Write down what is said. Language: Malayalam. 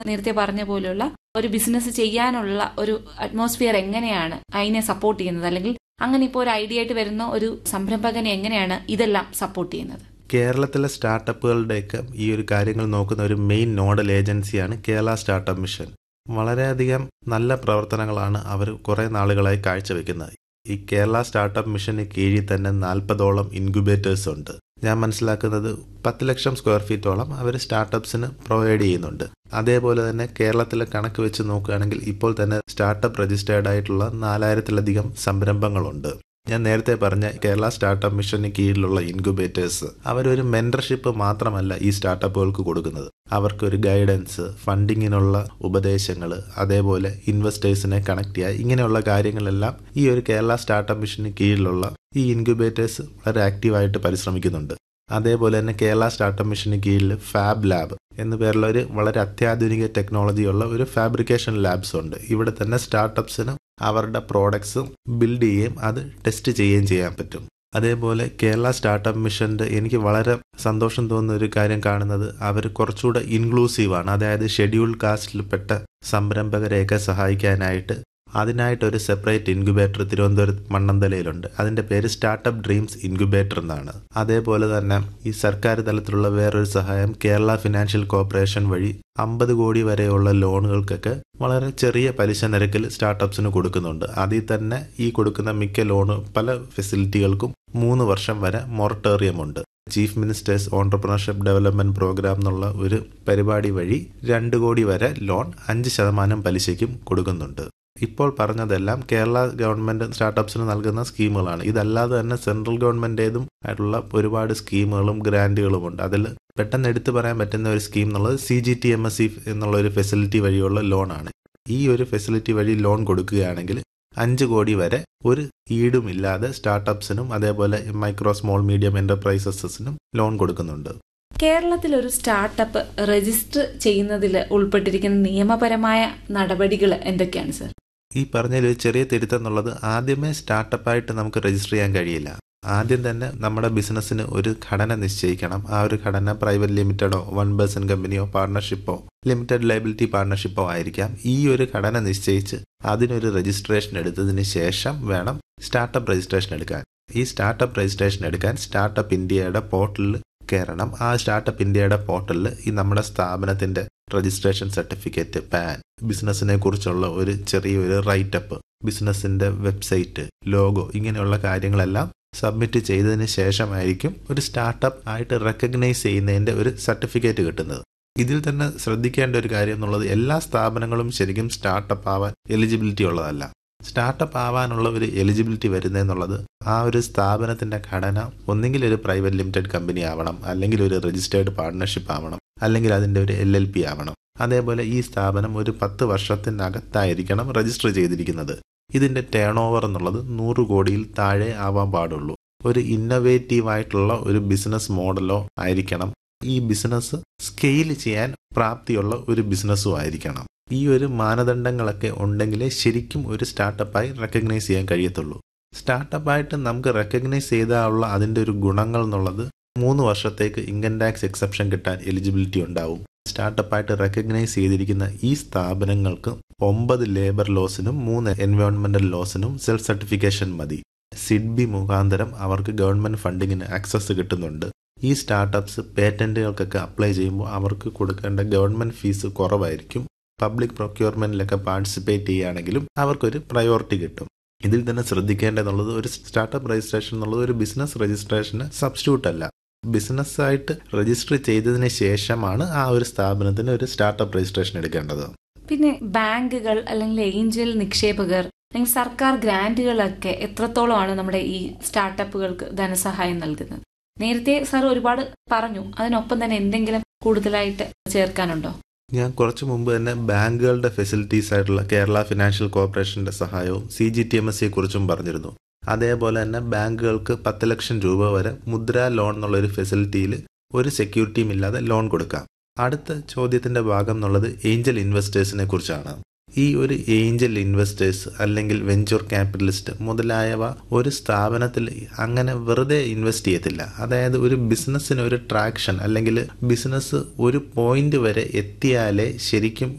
നേരത്തെ പറഞ്ഞ പോലെയുള്ള ഒരു ബിസിനസ് ചെയ്യാനുള്ള ഒരു അറ്റ്മോസ്ഫിയർ എങ്ങനെയാണ് അതിനെ സപ്പോർട്ട് ചെയ്യുന്നത് അല്ലെങ്കിൽ അങ്ങനെ ഇപ്പോൾ ഒരു ഐഡിയ ആയിട്ട് വരുന്ന ഒരു സംരംഭകനെ എങ്ങനെയാണ് ഇതെല്ലാം സപ്പോർട്ട് ചെയ്യുന്നത് കേരളത്തിലെ സ്റ്റാർട്ടപ്പുകളുടെയൊക്കെ ഈ ഒരു കാര്യങ്ങൾ നോക്കുന്ന ഒരു മെയിൻ നോഡൽ ഏജൻസിയാണ് കേരള സ്റ്റാർട്ടപ്പ് മിഷൻ വളരെയധികം നല്ല പ്രവർത്തനങ്ങളാണ് അവർ കുറേ നാളുകളായി കാഴ്ചവെക്കുന്നത് ഈ കേരള സ്റ്റാർട്ടപ്പ് മിഷന് കീഴിൽ തന്നെ നാൽപ്പതോളം ഇൻക്യുബേറ്റേഴ്സ് ഉണ്ട് ഞാൻ മനസ്സിലാക്കുന്നത് പത്ത് ലക്ഷം സ്ക്വയർ ഫീറ്റോളം അവർ സ്റ്റാർട്ടപ്സിന് പ്രൊവൈഡ് ചെയ്യുന്നുണ്ട് അതേപോലെ തന്നെ കേരളത്തിലെ കണക്ക് വെച്ച് നോക്കുകയാണെങ്കിൽ ഇപ്പോൾ തന്നെ സ്റ്റാർട്ടപ്പ് രജിസ്റ്റേർഡ് ആയിട്ടുള്ള നാലായിരത്തിലധികം സംരംഭങ്ങളുണ്ട് ഞാൻ നേരത്തെ പറഞ്ഞ കേരള സ്റ്റാർട്ടപ്പ് മിഷന് കീഴിലുള്ള ഇൻക്യുബേറ്റേഴ്സ് അവരൊരു മെന്റർഷിപ്പ് മാത്രമല്ല ഈ സ്റ്റാർട്ടപ്പുകൾക്ക് കൊടുക്കുന്നത് അവർക്കൊരു ഗൈഡൻസ് ഫണ്ടിങ്ങിനുള്ള ഉപദേശങ്ങൾ അതേപോലെ ഇൻവെസ്റ്റേഴ്സിനെ കണക്ട് ചെയ്യുക ഇങ്ങനെയുള്ള കാര്യങ്ങളെല്ലാം ഈ ഒരു കേരള സ്റ്റാർട്ടപ്പ് മിഷന് കീഴിലുള്ള ഈ ഇൻക്യുബേറ്റേഴ്സ് വളരെ ആക്റ്റീവായിട്ട് പരിശ്രമിക്കുന്നുണ്ട് അതേപോലെ തന്നെ കേരള സ്റ്റാർട്ടപ്പ് മിഷന് കീഴിൽ ഫാബ് ലാബ് എന്ന പേരുള്ള ഒരു വളരെ അത്യാധുനിക ടെക്നോളജിയുള്ള ഒരു ഫാബ്രിക്കേഷൻ ലാബ്സ് ഉണ്ട് ഇവിടെ തന്നെ സ്റ്റാർട്ടപ്സിന് അവരുടെ പ്രോഡക്ട്സ് ബിൽഡ് ചെയ്യുകയും അത് ടെസ്റ്റ് ചെയ്യുകയും ചെയ്യാൻ പറ്റും അതേപോലെ കേരള സ്റ്റാർട്ടപ്പ് മിഷന്റെ എനിക്ക് വളരെ സന്തോഷം തോന്നുന്ന ഒരു കാര്യം കാണുന്നത് അവർ കുറച്ചുകൂടെ ഇൻക്ലൂസീവാണ് അതായത് ഷെഡ്യൂൾ കാസ്റ്റിൽപ്പെട്ട സംരംഭകരെയൊക്കെ സഹായിക്കാനായിട്ട് അതിനായിട്ട് ഒരു സെപ്പറേറ്റ് ഇൻക്യുബേറ്റർ തിരുവനന്തപുരം മണ്ണന്തലയിലുണ്ട് അതിന്റെ പേര് സ്റ്റാർട്ടപ്പ് ഡ്രീംസ് ഇൻക്യുബേറ്റർ എന്നാണ് അതേപോലെ തന്നെ ഈ സർക്കാർ തലത്തിലുള്ള വേറൊരു സഹായം കേരള ഫിനാൻഷ്യൽ കോർപ്പറേഷൻ വഴി അമ്പത് കോടി വരെയുള്ള ലോണുകൾക്കൊക്കെ വളരെ ചെറിയ പലിശ നിരക്കിൽ സ്റ്റാർട്ടപ്സിന് കൊടുക്കുന്നുണ്ട് അതിൽ തന്നെ ഈ കൊടുക്കുന്ന മിക്ക ലോണ് പല ഫെസിലിറ്റികൾക്കും മൂന്ന് വർഷം വരെ മൊറട്ടോറിയം ഉണ്ട് chief ministers entrepreneurship development programme എന്നുള്ള ഒരു പരിപാടി വഴി രണ്ട് കോടി വരെ ലോൺ അഞ്ച് ശതമാനം പലിശയ്ക്കും കൊടുക്കുന്നുണ്ട് ഇപ്പോൾ പറഞ്ഞതെല്ലാം കേരള ഗവൺമെന്റ് സ്റ്റാർട്ടപ്സിന് നൽകുന്ന സ്കീമുകളാണ് ഇതല്ലാതെ തന്നെ സെൻട്രൽ ഗവൺമെന്റേതും ആയിട്ടുള്ള ഒരുപാട് സ്കീമുകളും ഗ്രാന്റുകളും ഉണ്ട് അതിൽ പെട്ടെന്ന് എടുത്തു പറയാൻ പറ്റുന്ന ഒരു സ്കീം എന്നുള്ളത് C G T M S C എന്നുള്ള ഒരു ഫെസിലിറ്റി വഴിയുള്ള ലോണാണ് ഈ ഒരു ഫെസിലിറ്റി വഴി ലോൺ കൊടുക്കുകയാണെങ്കിൽ അഞ്ച് കോടി വരെ ഒരു ഈടും ഇല്ലാതെ സ്റ്റാർട്ടപ്സിനും അതേപോലെ മൈക്രോ സ്മോൾ മീഡിയം എന്റർപ്രൈസസിനും ലോൺ കൊടുക്കുന്നുണ്ട് കേരളത്തിൽ ഒരു സ്റ്റാർട്ടപ്പ് രജിസ്റ്റർ ചെയ്യുന്നതിൽ ഉൾപ്പെട്ടിരിക്കുന്ന നിയമപരമായ നടപടികൾ എന്തൊക്കെയാണ് സർ ഈ പറഞ്ഞതിൽ ഒരു ചെറിയ തിരുത്തം എന്നുള്ളത് ആദ്യമേ സ്റ്റാർട്ടപ്പായിട്ട് നമുക്ക് രജിസ്റ്റർ ചെയ്യാൻ കഴിയില്ല ആദ്യം തന്നെ നമ്മുടെ ബിസിനസ്സിന് ഒരു ഘടന നിശ്ചയിക്കണം ആ ഒരു ഘടന പ്രൈവറ്റ് ലിമിറ്റഡോ വൺ പേഴ്സൺ കമ്പനിയോ പാർട്ണർഷിപ്പോ ലിമിറ്റഡ് ലൈബിലിറ്റി പാർട്ണർഷിപ്പോ ആയിരിക്കാം ഈ ഒരു ഘടന നിശ്ചയിച്ച് അതിനൊരു രജിസ്ട്രേഷൻ എടുത്തതിന് ശേഷം വേണം സ്റ്റാർട്ടപ്പ് രജിസ്ട്രേഷൻ എടുക്കാൻ ഈ സ്റ്റാർട്ടപ്പ് രജിസ്ട്രേഷൻ എടുക്കാൻ സ്റ്റാർട്ടപ്പ് ഇന്ത്യയുടെ പോർട്ടലിൽ കയറണം ആ സ്റ്റാർട്ടപ്പ് ഇന്ത്യയുടെ പോർട്ടലിൽ ഈ നമ്മുടെ സ്ഥാപനത്തിന്റെ രജിസ്ട്രേഷൻ സർട്ടിഫിക്കറ്റ് പാൻ ബിസിനസ്സിനെ കുറിച്ചുള്ള ഒരു ചെറിയൊരു റൈറ്റപ്പ് ബിസിനസിന്റെ വെബ്സൈറ്റ് ലോഗോ ഇങ്ങനെയുള്ള കാര്യങ്ങളെല്ലാം സബ്മിറ്റ് ചെയ്തതിന് ശേഷമായിരിക്കും ഒരു സ്റ്റാർട്ടപ്പ് ആയിട്ട് റെക്കഗ്നൈസ് ചെയ്യുന്നതിന്റെ ഒരു സർട്ടിഫിക്കറ്റ് കിട്ടുന്നത് ഇതിൽ തന്നെ ശ്രദ്ധിക്കേണ്ട ഒരു കാര്യം എന്നുള്ളത് എല്ലാ സ്ഥാപനങ്ങളും ശരിക്കും സ്റ്റാർട്ടപ്പ് ആവാൻ എലിജിബിലിറ്റി ഉള്ളതല്ല സ്റ്റാർട്ടപ്പ് ആവാനുള്ള ഒരു എലിജിബിലിറ്റി വരുന്നതെന്നുള്ളത് ആ ഒരു സ്ഥാപനത്തിന്റെ ഘടന ഒന്നെങ്കിൽ ഒരു പ്രൈവറ്റ് ലിമിറ്റഡ് കമ്പനി ആവണം അല്ലെങ്കിൽ ഒരു രജിസ്റ്റേർഡ് പാർട്ണർഷിപ്പ് ആവണം അല്ലെങ്കിൽ അതിന്റെ ഒരു എൽ എൽ പി ആവണം അതേപോലെ ഈ സ്ഥാപനം ഒരു പത്ത് വർഷത്തിനകത്തായിരിക്കണം രജിസ്റ്റർ ചെയ്തിരിക്കുന്നത് ഇതിന്റെ ടേൺ ഓവർ എന്നുള്ളത് നൂറ് കോടിയിൽ താഴെ ആവാൻ പാടുള്ളൂ ഒരു ഇന്നൊവേറ്റീവ് ആയിട്ടുള്ള ഒരു ബിസിനസ് മോഡലോ ആയിരിക്കണം ഈ ബിസിനസ് സ്കെയിൽ ചെയ്യാൻ പ്രാപ്തിയുള്ള ഒരു ബിസിനസ്സും ആയിരിക്കണം ഈ ഒരു മാനദണ്ഡങ്ങളൊക്കെ ഉണ്ടെങ്കിലേ ശരിക്കും ഒരു സ്റ്റാർട്ടപ്പായി റെക്കഗ്നൈസ് ചെയ്യാൻ കഴിയത്തുള്ളൂ സ്റ്റാർട്ടപ്പായിട്ട് നമുക്ക് റെക്കഗ്നൈസ് ചെയ്താലുള്ള അതിൻ്റെ ഒരു ഗുണങ്ങൾ എന്നുള്ളത് മൂന്ന് വർഷത്തേക്ക് ഇൻകം ടാക്സ് എക്സെപ്ഷൻ കിട്ടാൻ എലിജിബിലിറ്റി ഉണ്ടാവും സ്റ്റാർട്ടപ്പായിട്ട് റെക്കഗ്നൈസ് ചെയ്തിരിക്കുന്ന ഈ സ്ഥാപനങ്ങൾക്ക് ഒമ്പത് ലേബർ ലോസിനും മൂന്ന് എൻവയോൺമെന്റൽ ലോസിനും സെൽഫ് സർട്ടിഫിക്കേഷൻ മതി സിഡ്ബി മുഖാന്തരം അവർക്ക് ഗവൺമെന്റ് ഫണ്ടിങ്ങിന് ആക്സസ് കിട്ടുന്നുണ്ട് ഈ സ്റ്റാർട്ടപ്സ് പേറ്റന്റുകൾക്കൊക്കെ അപ്ലൈ ചെയ്യുമ്പോൾ അവർക്ക് കൊടുക്കേണ്ട ഗവൺമെന്റ് ഫീസ് കുറവായിരിക്കും പബ്ലിക് പ്രൊക്യൂർമെന്റിലൊക്കെ പാർട്ടിസിപ്പേറ്റ് ചെയ്യുകയാണെങ്കിലും അവർക്കൊരു പ്രയോറിറ്റി കിട്ടും ഇതിൽ തന്നെ ശ്രദ്ധിക്കേണ്ടതെന്നുള്ളത് ഒരു സ്റ്റാർട്ടപ്പ് രജിസ്ട്രേഷൻ എന്നുള്ളത് ഒരു ബിസിനസ് രജിസ്ട്രേഷന് സബ്സ്റ്റിറ്റ്യൂട്ട് അല്ല ബിസിനസ് ആയിട്ട് രജിസ്റ്റർ ചെയ്തതിന് ശേഷമാണ് ആ ഒരു സ്ഥാപനത്തിന് ഒരു സ്റ്റാർട്ടപ്പ് രജിസ്ട്രേഷൻ എടുക്കേണ്ടത് പിന്നെ ബാങ്കുകൾ അല്ലെങ്കിൽ ഏഞ്ചൽ നിക്ഷേപകർ അല്ലെങ്കിൽ സർക്കാർ ഗ്രാന്റുകളൊക്കെ എത്രത്തോളമാണ് നമ്മുടെ ഈ സ്റ്റാർട്ടപ്പുകൾക്ക് ധനസഹായം നൽകുന്നത് നേരത്തെ സാർ ഒരുപാട് പറഞ്ഞു അതിനൊപ്പം തന്നെ എന്തെങ്കിലും കൂടുതലായിട്ട് ചേർക്കാനുണ്ടോ ഞാൻ കുറച്ചു മുമ്പ് തന്നെ ബാങ്കുകളുടെ ഫെസിലിറ്റീസ് ആയിട്ടുള്ള കേരള ഫിനാൻഷ്യൽ കോർപ്പറേഷന്റെ സഹായവും C G T M S സിയെ കുറിച്ചും പറഞ്ഞിരുന്നു അതേപോലെ തന്നെ ബാങ്കുകൾക്ക് പത്ത് ലക്ഷം രൂപ വരെ മുദ്ര ലോൺ എന്നുള്ള ഒരു ഫെസിലിറ്റിയിൽ ഒരു സെക്യൂരിറ്റിയും ഇല്ലാതെ ലോൺ കൊടുക്കാം അടുത്ത ചോദ്യത്തിന്റെ ഭാഗം എന്നുള്ളത് ഏഞ്ചൽ ഇൻവെസ്റ്റേഴ്സിനെ കുറിച്ചാണ് ഈ ഒരു ഏഞ്ചൽ ഇൻവെസ്റ്റേഴ്സ് അല്ലെങ്കിൽ വെഞ്ചർ ക്യാപിറ്റലിസ്റ്റ് മുതലായവ ഒരു സ്ഥാപനത്തിൽ അങ്ങനെ വെറുതെ ഇൻവെസ്റ്റ് ചെയ്യത്തില്ല അതായത് ഒരു ബിസിനസ്സിന് ഒരു ട്രാക്ഷൻ അല്ലെങ്കിൽ ബിസിനസ് ഒരു പോയിന്റ് വരെ എത്തിയാലേ ശരിക്കും